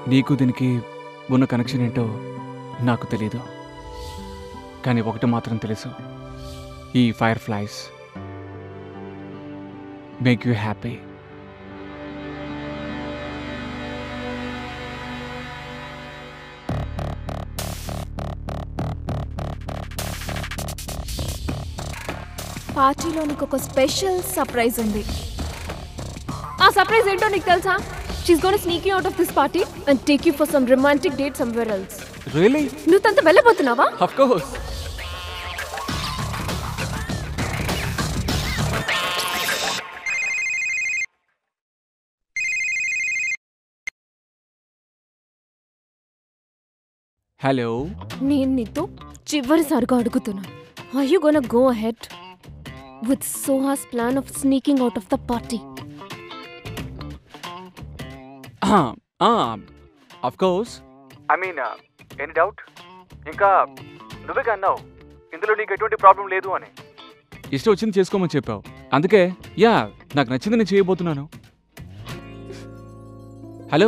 నీకు దీనికి ఉన్న కనెక్షన్ ఏంటో నాకు తెలీదు కానీ ఒకటి మాత్రం తెలుసు ఈ fireflies make you happy పార్టీలో నీకు ఒక స్పెషల్ సర్ప్రైజ్ ఉంది ఆ సర్ప్రైజ్ ఏంటో నీకు తెలుసా she's gonna sneak you out of this party and take you for some romantic date somewhere else really నువ్వు తనతో వెళ్ళబోతున్నావా అఫ్ కోర్స్ హలో నేను నీతో చివరిసారిగా అడుగుతున్నాను I you gonna go ahead with Soha's plan of sneaking out of the party of course I mean any doubt ఇంకా నువ్వే అన్నావు ఇందులో నీకు ఎటువంటి ప్రాబ్లం లేదు అని ఇష్టం వచ్చింది చేసుకోమని చెప్పావు అందుకే యా నాకు నచ్చింది నేను చేయబోతున్నాను hello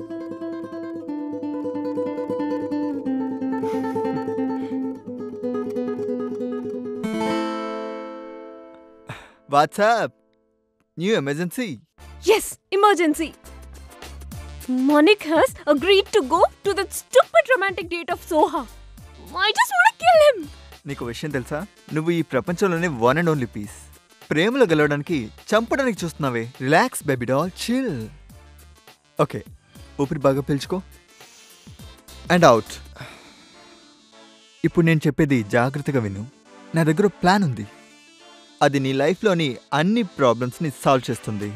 WhatsApp new emergency yes emergency Monik has agreed to go to that stupid romantic date of Soha. I just want to kill him. నీకు విషయం తెలుసా నువ్వు ఈ ప్రపంచంలోనే వన్ అండ్ ఓన్లీ పీస్ ప్రేమలో గెలవడానికి చంపడానికి చూస్తున్నావే relax baby doll chill okay ఊపిరి బాగా పీల్చుకో అండ్ అవుట్ ఇప్పుడు నేను చెప్పేది జాగ్రత్తగా విను నా దగ్గర ప్లాన్ ఉంది అది నీ లైఫ్లోని అన్ని ప్రాబ్లమ్స్ని సాల్వ్ చేస్తుంది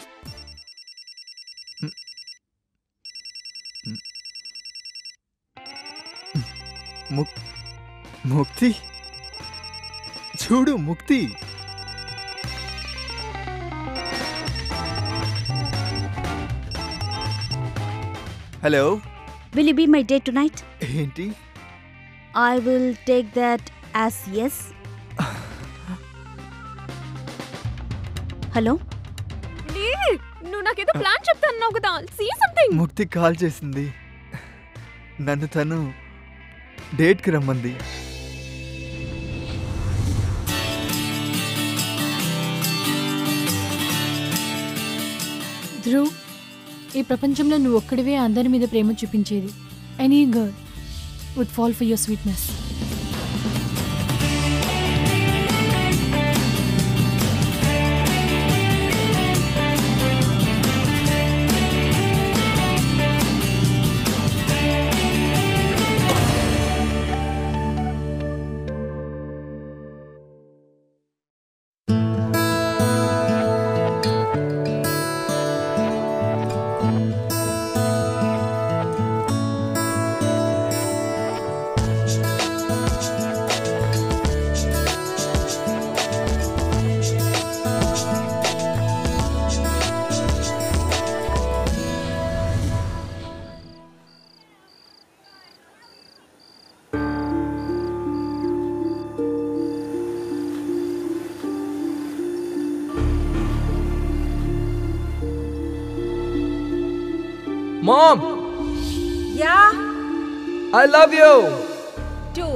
ముక్ ముక్తి చూడు Mukti hello Will you be my date tonight? ఏంటి I will take that as yes. Hello లే, నువ్వు నాకేదో ప్లాన్ చెప్తాను కదా సీ సంథింగ్ ముక్తి కాల్ చేసింది నన్ను తను డేట్కి రమ్మంది ధ్రువ్ ఈ ప్రపంచంలో నువ్వు ఒక్కడివే అందరి మీద ప్రేమ చూపించేది any girl would fall for your sweetness Mom, yeah I love you. Too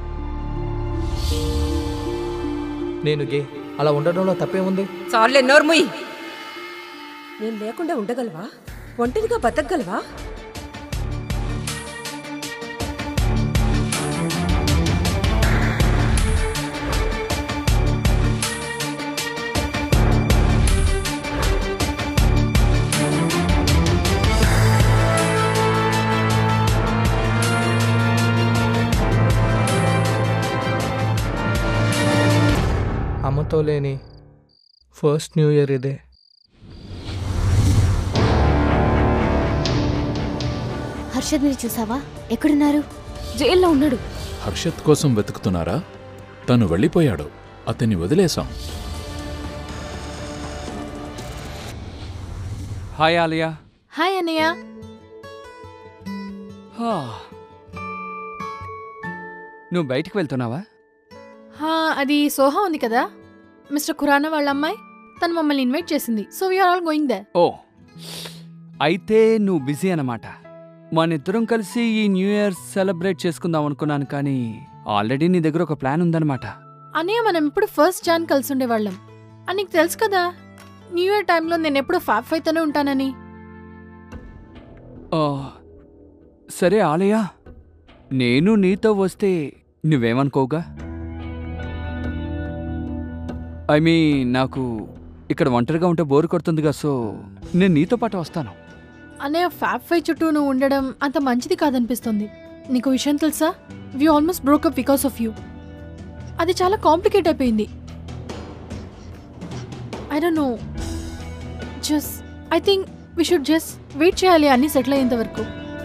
నేను గే అలా ఉండడంలో తప్పేముంది చాలే నోర్ముయ్ నేను లేకుండా ఉండగలవా ఒంటరిగా బతకగలవా అమ్మతో లేని ఫస్ట్ న్యూ ఇయర్ ఇదే హర్షద్ మీరు చూసావా ఎక్కడున్నారు జైల్లో ఉన్నాడు హర్షత్ కోసం వెతుకుతున్నారా తను వెళ్ళిపోయాడు అతన్ని వదిలేశాం హాయ్ ఆలియా హాయ్ అన్నయ్య హా. నువ్వు బయటికి వెళ్తున్నావా హా, అది సోహా ఉంది కదా మిస్టర్ ఖురానా వాళ్ళ అమ్మాయి తను మమ్మల్ని ఇన్వైట్ చేసింది so we're all going they oh అయితే నువ్వు బిజీ అన్నమాట మన ఇద్దరం కలిసి ఈ న్యూ ఇయర్ సెలబ్రేట్ చేసుకుందాం అనుకున్నాను కానీ ఆల్రెడీ నీ దగ్గర ఒక ప్లాన్ ఉందన్నమాట అన్నయ్య మనం ఇప్పుడు ఫస్ట్ జాన్ కలిసి ఉండేవాళ్ళం అని నీకు తెలుసు కదా న్యూ ఇయర్ టైంలో నేను ఎప్పుడు ఫ్యాప్ అయితేనే ఉంటానని ఆ, సరే ఆలయ నేను నీతో వస్తే నువ్వేమనుకోవుగా ఐ మీన్ నాకు ఇక్కడ ఒంటరిగా ఉంటే బోరు కొడుతుందిగా సో నేను నీతో పాటు వస్తాను అన్నయ్య ఫ్యాప్ ఫై చుట్టూ నువ్వు ఉండడం అంత మంచిది కాదనిపిస్తుంది నీకు విషయం తెలుసా we almost broke up because of you అది చాలా కాంప్లికేట్ అయిపోయింది I don't know just I think we should just wait చేయాలి అన్నీ సెటిల్ అయ్యేంత వరకు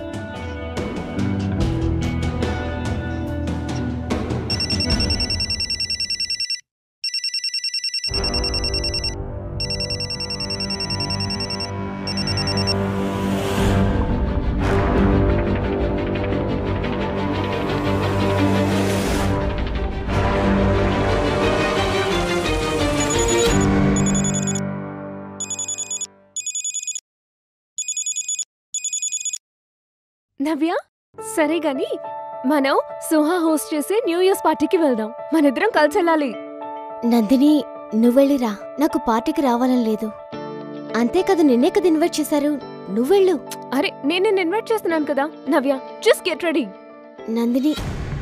నవ్య సరే గాని మనం సుహా హోస్ట్ చేసే న్యూ ఇయర్స్ పార్టీకి వెళ్దాం మనిద్దరం కలిసి వెళ్ళాలి నందిని నువ్వెళ్ళిరా నాకు పార్టీకి రావాలని లేదు అంతే కదా నిన్నే కదా ఇన్వైట్ చేశారు నువ్వెళ్ళు అరే నేను నిన్ను ఇన్వైట్ చేస్తున్నాను కదా Navya just get ready Nandini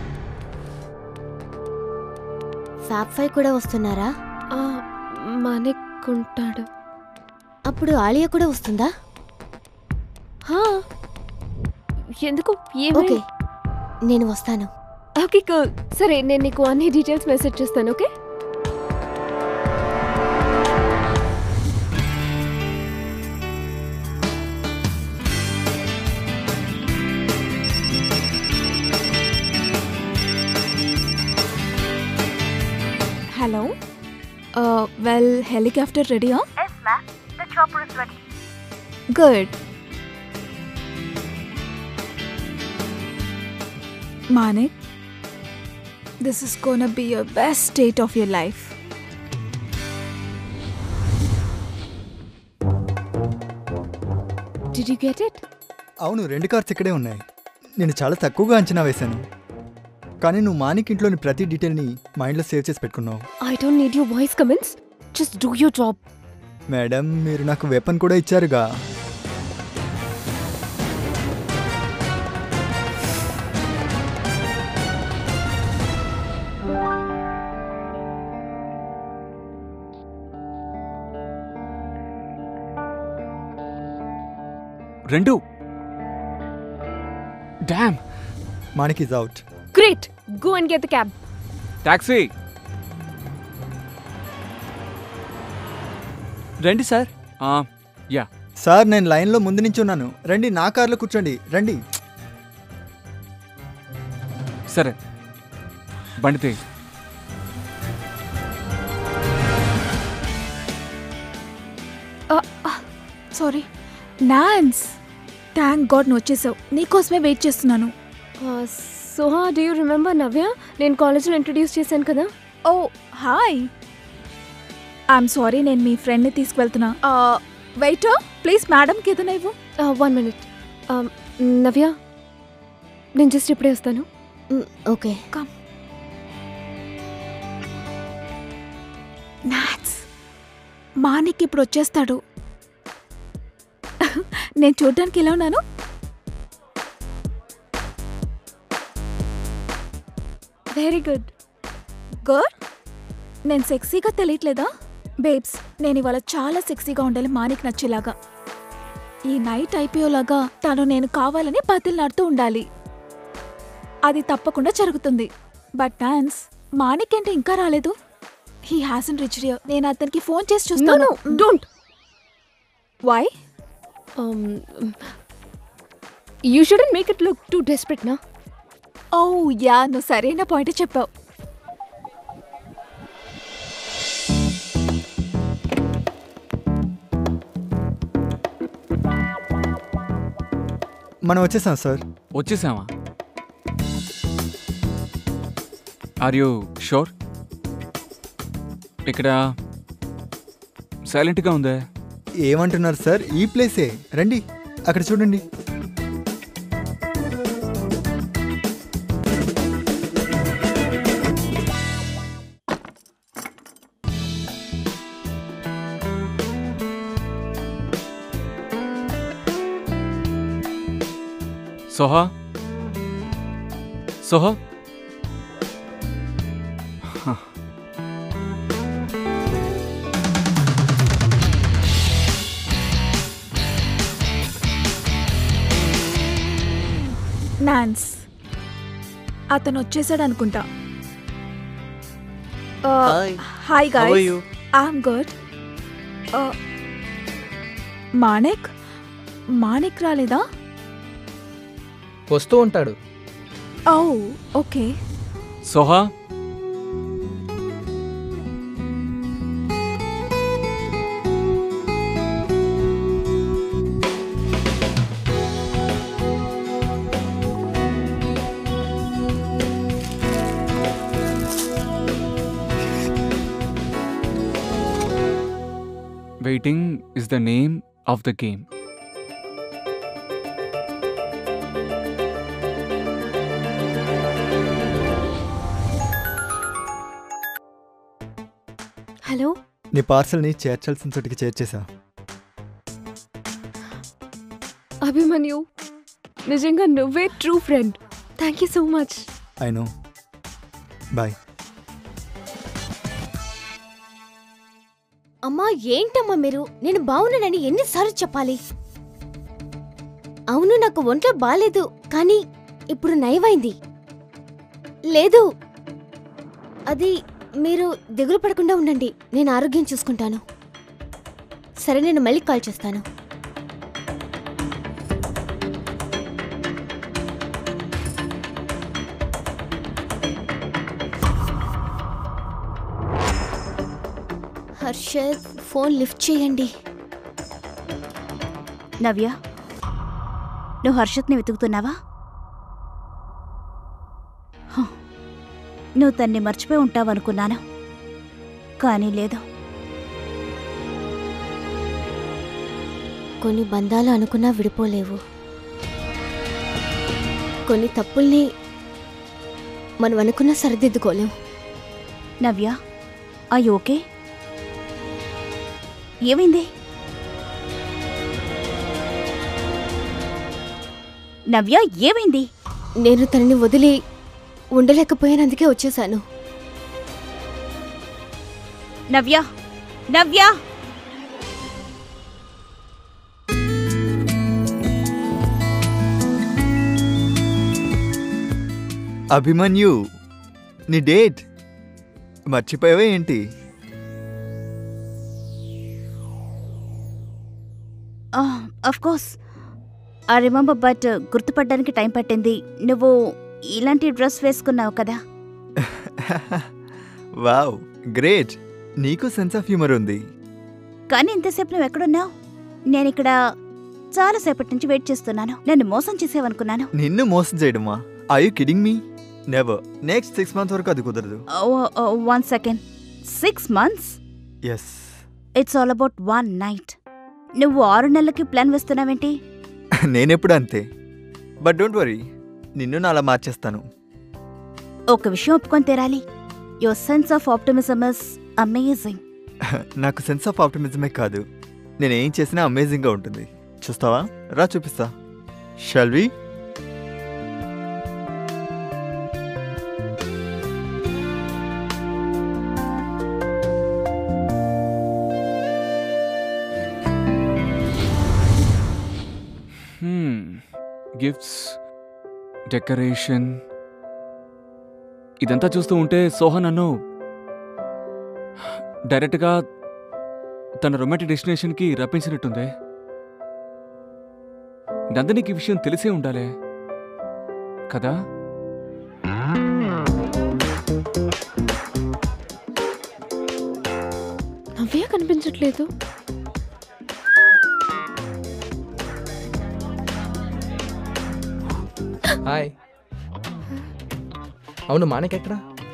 fab five కూడా వస్తున్నారా మానేకుంటాడు అప్పుడు ఆలియా కూడా వస్తుందా హా ఎందుకు ఓకే ఏమైంది నేను వస్తాను ఓకే కూల్ సరే నేను నీకు అన్ని డీటెయిల్స్ మెసేజ్ చేస్తాను ఓకే హలో వెల్ హెలికాప్టర్ రెడీయా good Manik this is gonna be your best state of your life did you get it అవును రెండు కార్స్ ఇక్కడే ఉన్నాయి నేను చాలా తక్కువగా అంచనా వేశాను కానీ నువ్వు మానిక్ ఇంట్లోని ప్రతి డీటెయిల్ని మైండ్లో సేవ్ చేసి పెట్టుకున్నావు I don't need your voice comments just do your job madam మీరు నాకు వెపన్ కూడా ఇచ్చారుగా రెండు damn Manik is out great go and get the cab taxi రండి సార్ యా సార్ నేను లైన్లో ముందు నుంచి ఉన్నాను రండి నా కార్లో కూర్చోండి రండి సరే బండితే సారీ నాన్స్ థ్యాంక్ గాడ్ నువ్వు వచ్చేసావు నీకోసమే వెయిట్ చేస్తున్నాను Soha do you remember Navya నేను కాలేజ్లో ఇంట్రడ్యూస్ చేశాను కదా ఓ హాయ్ ఐఎమ్ సారీ నేను మీ ఫ్రెండ్ని తీసుకువెళ్తున్నా వెయిట్ ప్లీజ్ మేడంకి ఏదైనా ఇవ్వు వన్ మినిట్ నవ్య నేను జస్ట్ ఇప్పుడే వస్తాను ఓకే నాట్స్ మానిక్ ఇప్పుడు వచ్చేస్తాడు నేను చూడ్డానికి ఎలా ఉన్నాను వెరీ గుడ్ గుడ్ నేను సెక్సీగా తెలియట్లేదా బేబ్స్ నేను ఇవాళ చాలా సెక్సీగా ఉండాలి మానిక్ నచ్చేలాగా ఈ నైట్ అయిపోయేలాగా తను నేను కావాలని బతిలాడుతూ ఉండాలి అది తప్పకుండా జరుగుతుంది బట్ డాన్స్ మానిక్ అంటే ఇంకా రాలేదు హీ హాసన్ రిచ్ నేను అతనికి ఫోన్ చేసి నో చూస్తాను no don't why you shouldn't make it look too desperate నా ఓ యా నువ్వు సరైన పాయింట్ చెప్పావు మనం వచ్చేసాం సార్ వచ్చేసామా ఆర్ యూ షోర్ ఇక్కడ సైలెంట్గా ఉందే ఏమంటున్నారు సార్ ఈ ప్లేసే రండి అక్కడ చూడండి సోహా సోహా నాన్స్ అతను వచ్చేసాడు అనుకుంటా hi guy I'm good Manik Manik రాలేదా వస్తూ ఉంటాడు oh okay Soha Waiting is the name of the game. Hello నీ పార్సల్ని చేర్చాల్సిన చోటికి చేర్చేసా అభిమన్యు నిజంగా నువ్వే true friend thank you so much I know boy అమ్మా ఏంటమ్మా మీరు నేను బాగున్నానని ఎన్నిసార్లు చెప్పాలి అవును నాకు ఒంట్లో బాలేదు కానీ ఇప్పుడు నయమైంది లేదు అది మీరు దిగులు పడకుండా ఉండండి నేను ఆరోగ్యం చూసుకుంటాను సరే నేను మళ్ళీ కాల్ చేస్తాను హర్షద్ ఫోన్ లిఫ్ట్ చేయండి నవ్య నువ్వు హర్షత్ని వెతుకుతున్నావా హ, నువ్వు తన్ని మర్చిపోయి ఉంటావనుకున్నాను కానీ లేదు కొన్ని బంధాలు అనుకున్నా విడిపోలేవు కొన్ని తప్పుల్ని మనం అనుకున్నా సరిదిద్దుకోలేం నవ్య ఐ ఓకే ఏమైంది నవ్య ఏమైంది నేను తనని వదిలి ఉండలేకపోయానందుకే వచ్చేసాను నవ్య నవ్య అభిమన్యు నీ డేట్ మర్చిపోయావే ఏంటి of course I remember but గుర్తుపడడానికి టైం పట్టింది నువ్వు ఇలాంటి డ్రెస్ వేసుకున్నావు కదా వావ్ గ్రేట్ నీకు సెన్స్ ఆఫ్ హ్యూమర్ ఉంది కానీ ఇంతసేపు నువ్వు ఎక్కడున్నావు నేను ఇక్కడ చాలాసేపటి నుంచి వెయిట్ చేస్తున్నాను నన్ను మోసం చేసేవనుకున్నాను నిన్ను మోసం చేయడమా I you kidding me never next six months వరకు అది కుదరదు one second six months yes it's all about one night నువ్వు ఆరు నెలలకి ప్లాన్ వేస్తున్నావేంటి నేనెప్పుడు అంతే బట్ డోంట్ వరీ నిన్ను నా అలా మార్చేస్తాను ఒక విషయం ఒప్పుకొని తీరాలి your sense of optimism is amazing నాకు సెన్స్ ఆఫ్ ఆప్టిమిజమే కాదు నేనేం చేసినా అమేజింగ్గా ఉంటుంది చూస్తావా రా చూపిస్తా షల్వి గిఫ్ట్స్ డెకరేషన్ ఇదంతా చూస్తూ ఉంటే సోహ నన్ను డైరెక్ట్గా తన రొమాంటిక్ డెస్టినేషన్కి రప్పించినట్టుంది నందనికి ఈ విషయం తెలిసే ఉండాలి కదా నవ్య కనిపించట్లేదు హాయ్ అవును మాణిక్ ఎక్కడా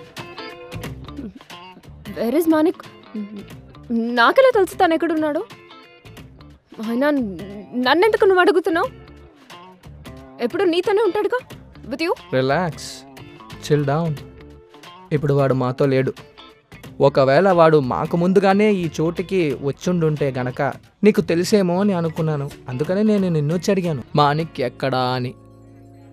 వేర్ ఇస్ మానిక్ నాకెలా తెలుసు తను ఎక్కడున్నాడు అయినా నన్నెందుకు నువ్వు అడుగుతున్నావు ఎప్పుడు నీతోనే ఉంటాడుగా with you relax chill down ఇప్పుడు వాడు మాతో లేడు ఒకవేళ వాడు మాకు ముందుగానే ఈ చోటికి వచ్చుండుంటే గనక నీకు తెలిసేమో అని అనుకున్నాను అందుకనే నేను నిన్ను వచ్చి అడిగాను మాణిక్ ఎక్కడా అని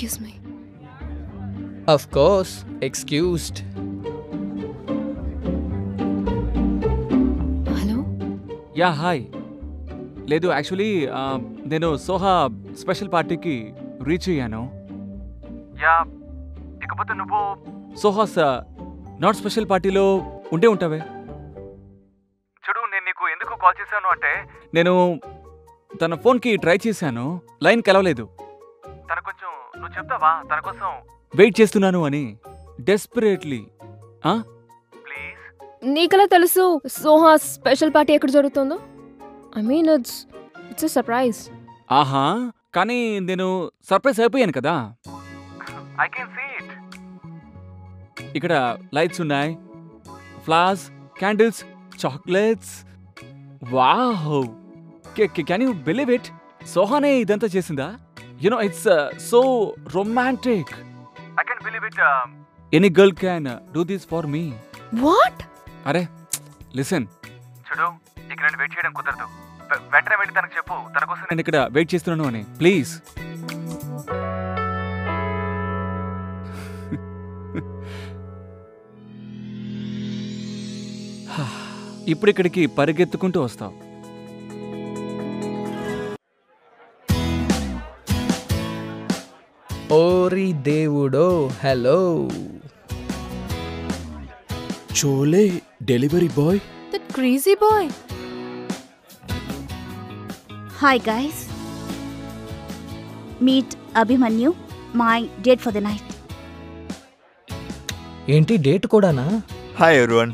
excuse me of course excused hello yeah hi లేదు యాక్చువల్లీ నేను సోహా స్పెషల్ పార్టీకి రీచ్ అయ్యాను యా ఇకపోతే నువ్వు సోహాస్ నాట్ స్పెషల్ పార్టీలో ఉండే ఉంటావే చూడు నేను నీకు ఎందుకు కాల్ చేశాను అంటే నేను తన ఫోన్కి ట్రై చేశాను లైన్ కలవలేదు తన కొంచెం నువ్వు చెప్తావా తన కోసం వెయిట్ చేస్తున్నాను అని డెస్పరేట్లీ ప్లీజ్ నీకెలా తెలుసు సోహా స్పెషల్ పార్టీ ఎక్కడ జరుగుతుందో I mean it's it's surprise ఆహా కానీ నేను సర్ప్రైజ్ అయిపోయాను కదా ఐ కెన్ సీ ఇట్ ఇక్కడ లైట్స్ ఉన్నాయి flowers candles chocolates wow can you believe it సోహానే ఇదంతా చేసిందా you know it's so romantic I can believe it any girl can do this for me what అరే లిసన్ చూడు ఇక నేను వెయిట్ చేయడం కుదరదు వె- వెంటనే వెళ్ళి తనకు చెప్పు తన కోసం నేను ఇక్కడ వెయిట్ చేస్తున్నాను అని ప్లీజ్ ఇప్పుడు ఇక్కడికి పరిగెత్తుకుంటూ వస్తావు ఓరి దేవుడో హలో చోలే delivery boy that crazy boy hi guys meet Abhimanyu my date for the night ఏంటి డేట్ కూడానా hi everyone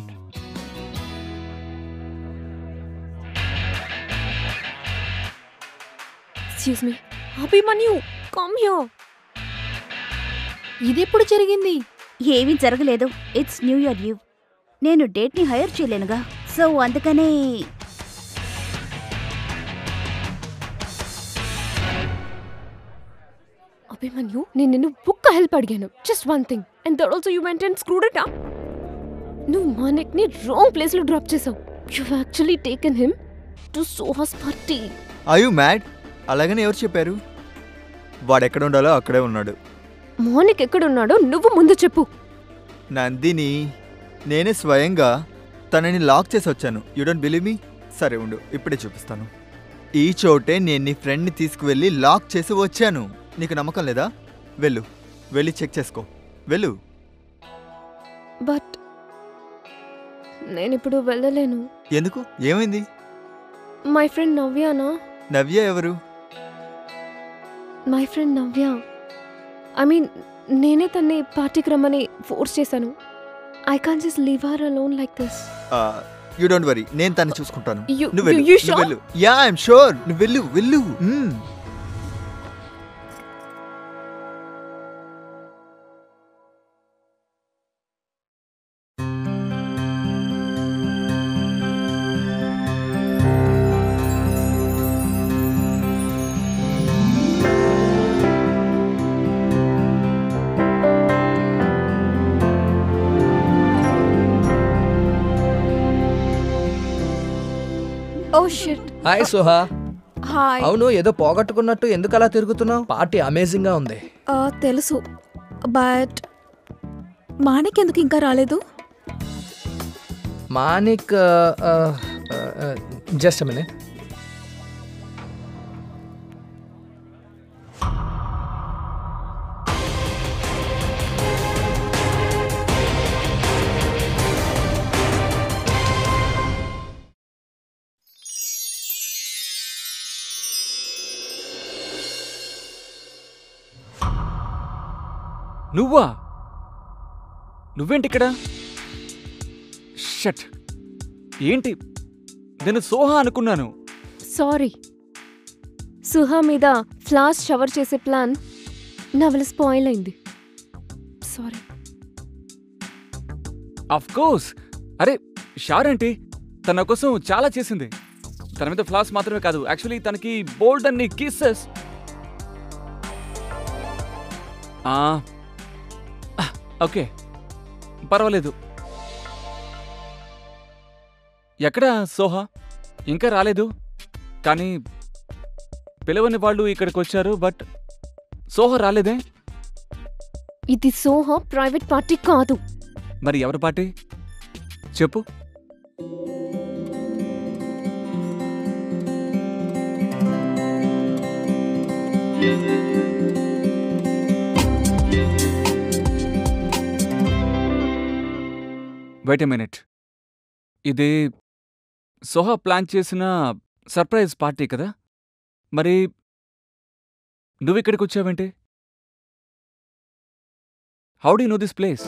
excuse me Abhimanyu come here ఇదెప్పుడు జరిగింది ఏమీ జరగలేదు ఇట్స్ న్యూ ఇయర్ లీవ్ నేను డేట్ని హైర్ చేయలేనుగా సో అందుకనే అభిమన్యు నేను నిన్ను బుక్ హెల్ప్ అడిగాను just one thing and that also you went and screwed it up నువ్వు మానిక్ ని రాంగ్ ప్లేస్ లో డ్రాప్ చేసావు you actually taken him to Soha's party I you mad అలాగని ఎవరు చెప్పారు వాడు ఎక్కడ ఉండాలో అక్కడే ఉన్నాడు మోనిక్ ఎక్కడున్నాడో నువ్వు ముందు చెప్పు నందిని నేనే స్వయంగా తనని లాక్ చేసి వచ్చాను యూ డోంట్ బిలీవ్ మీ సరే ఉండు ఇప్పుడే చూపిస్తాను ఈ చోటే నేను నీ ఫ్రెండ్ని తీసుకువెళ్ళి లాక్ చేసి వచ్చాను నీకు నమ్మకం లేదా వెళ్ళు వెళ్ళి చెక్ చేసుకో వెళ్ళు బట్ నేను ఇప్పుడు వెళ్ళలేను ఎందుకు ఏమైంది మై ఫ్రెండ్ నవ్యానా నవ్య ఎవరు my friend Navya I mean నేనే తన్ని పార్టీకి రమ్మని ఫోర్స్ చేశాను I can't just leave her alone like this you don't worry నేను తన్ని చూసుకుంటాను You- నువ్వు వెళ్ళు you- you నువ్వు sure? వెళ్ళు యా ఐఎమ్ షూర్ నువ్వు వెళ్ళు వెళ్ళు hmm. Oh shit hi Suha hi అవును ఏదో పోగొట్టుకున్నట్టు ఎందుకు అలా తిరుగుతున్నావు పార్టీ అమేజింగ్ గా ఉంది ఆ, తెలుసు బట్ మాణిక్ ఎందుకు ఇంకా రాలేదు మానిక్ జస్ట్ మినిట్ నువ్వా నువ్వేంటి ఇక్కడ షట్ ఏంటి నేను సోహా అనుకున్నాను సారీ సుహా మీద ఫ్లాష్ షవర్ చేసే ప్లాన్ నా వల్ల స్పాయిల్ అయింది సారీ అఫ్ కోర్స్ అరే షార్ ఏంటి తన కోసం చాలా చేసింది తన మీద ఫ్లాస్ మాత్రమే కాదు యాక్చువల్లీ తనకి బోల్డ్ అన్ని కిస్సెస్ ఓకే పర్వాలేదు ఎక్కడా సోహా ఇంకా రాలేదు కానీ పిలవని వాళ్ళు ఇక్కడికి వచ్చారు బట్ సోహా రాలేదే ఇది సోహా ప్రైవేట్ పార్టీ కాదు మరి ఎవరి పార్టీ చెప్పు వెయిట్ ఎ మినిట్ ఇది సోహా ప్లాన్ చేసిన సర్ప్రైజ్ పార్టీ కదా మరి నువ్వు ఇక్కడికి వచ్చావేంటి how do know this place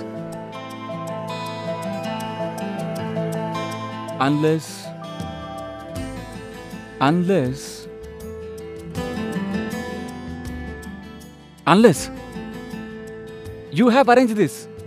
unless unless unless you have arrange this